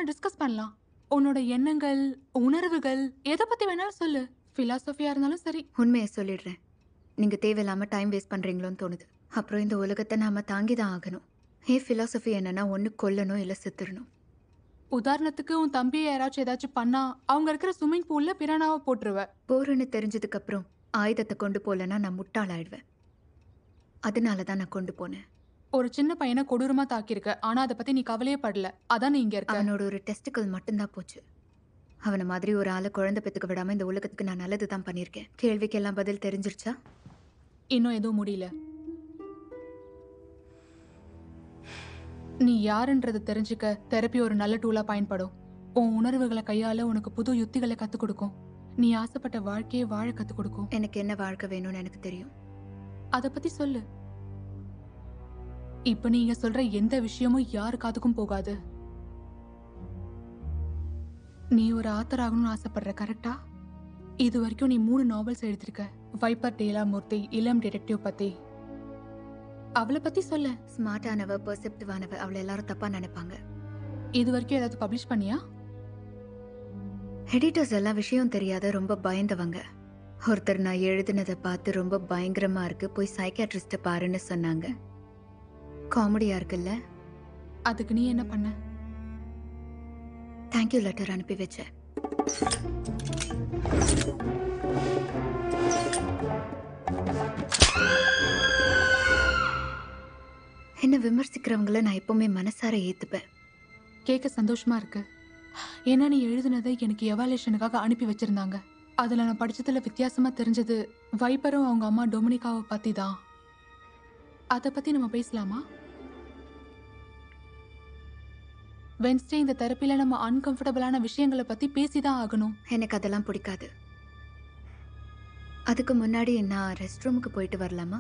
வேணாலும் டிஸ்கஸ் பண்ணலாம் உன்னோட எண்ணங்கள் உணர்வுகள் எதை பத்தி வேணாலும் சொல்லு பிலாசபியா இருந்தாலும் சரி உண்மையை சொல்லிடுறேன் நீங்கள் தேவையில்லாமல் டைம் வேஸ்ட் பண்ணுறீங்களோன்னு தோணுது அப்புறம் இந்த உலகத்தை நாம தாங்கி தான் ஆகணும் ஏன் ஃபிலாசபி என்னன்னா ஒன்று கொல்லணும் இல்லை செத்துடணும் உதாரணத்துக்கு உன் தம்பியை யாராச்சும் ஏதாச்சும் பண்ணா அவங்க இருக்கிற ஸ்விம்மிங் பூல்ல பிரானாவை போட்டுருவ போருன்னு தெரிஞ்சதுக்கப்புறம் ஆயுதத்தை கொண்டு போகலன்னா நான் முட்டாளாயிடுவேன் அதனால தான் நான் கொண்டு போனேன் ஒரு சின்ன பையனை கொடூரமா தாக்கியிருக்க ஆனா அதை பத்தி நீ கவலையே படல அதான் நீ இங்க இருக்க அவனோட ஒரு டெஸ்டிக்கல் மட்டும்தான் போச்சு அவனை மாதிரி ஒரு ஆளை குழந்தை பெற்றுக்க விடாம இந்த உலகத்துக்கு நான் நல்லது தான் பண்ணியிருக்கேன் கேள்விக்கெல்லாம் பதில் தெரிஞ்சிருச்சா இன்னும் எதுவும் முடியல நீ யாருன்றதை தெரிஞ்சுக்க தெரப்பி ஒரு நல்ல டூலா பயன்படும் உன் உணர்வுகளை கையால உனக்கு புது யுத்திகளை கத்துக் கொடுக்கும் நீ ஆசைப்பட்ட வாழ்க்கையை வாழ கத்துக் கொடுக்கும் எனக்கு என்ன வாழ்க்கை வேணும்னு எனக்கு தெரியும் அத பத்தி சொல்லு இப்ப நீங்க சொல்ற எந்த விஷயமும் யாரு காதுக்கும் போகாது நீ ஒரு ஆத்தர் ஆகணும்னு ஆசைப்படுற கரெக்டா இது வரைக்கும் நீ மூணு நாவல்ஸ் எழுதிருக்க வைப்பர் டேலா மூர்த்தி இளம் டிடெக்டிவ் பத்தி அவளை பத்தி சொல்ல ஸ்மார்ட்டானவ பெர்செப்டிவானவ அவளை எல்லாரும் தப்பா நினைப்பாங்க இது வரைக்கும் ஏதாவது பப்ளிஷ் பண்ணியா எடிட்டர்ஸ் எல்லாம் விஷயம் தெரியாத ரொம்ப பயந்தவங்க ஒருத்தர் நான் எழுதினதை பார்த்து ரொம்ப பயங்கரமா இருக்கு போய் சைக்காட்ரிஸ்ட பாருன்னு சொன்னாங்க காமெடியா இருக்குல்ல அதுக்கு நீ என்ன பண்ண தேங்க்யூ லெட்டர் அனுப்பி வச்சேன் என்ன விமர்சிக்கிறவங்கள நான் எப்பவுமே மனசார ஏத்துப்பேன் கேட்க சந்தோஷமா இருக்கு ஏன்னா நீ எழுதுனதை எனக்கு எவாலுவேஷனுக்காக அனுப்பி வச்சிருந்தாங்க அதுல நான் படிச்சதுல வித்தியாசமா தெரிஞ்சது வைப்பரும் அவங்க அம்மா டொமினிகாவை பத்தி தான் அதை பத்தி நம்ம பேசலாமா வென்ஸ்டே இந்த தெரப்பில நம்ம அன்கம்ஃபர்டபுளான விஷயங்களை பத்தி பேசிதான் ஆகணும் எனக்கு அதெல்லாம் பிடிக்காது அதுக்கு முன்னாடி நான் ரெஸ்ட் ரூமுக்கு போயிட்டு வரலாமா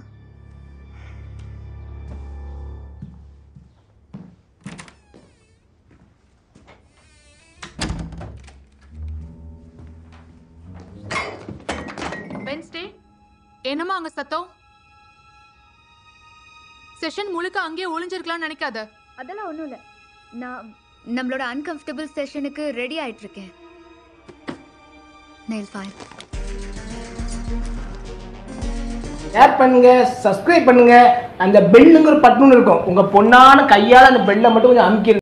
வென்ஸ்டே என்னம்மா அங்க சத்தம் செஷன் முழுக்க அங்கேயே ஒளிஞ்சிருக்கலாம்னு நினைக்காத அதெல்லாம் ஒன்றும் இல்லை நான் நம்மளோட அன்கம்ஃபர்டபுள் செஷனுக்கு ரெடி ஆயிட்டு இருக்கேன் நெயில் ஃபைல் ஷேர் பண்ணுங்க சப்ஸ்கிரைப் பண்ணுங்க அந்த பெல்லுங்கிற பட்டுன்னு இருக்கும் உங்க பொண்ணான கையால அந்த பெல்லை மட்டும் கொஞ்சம் அமுக்கி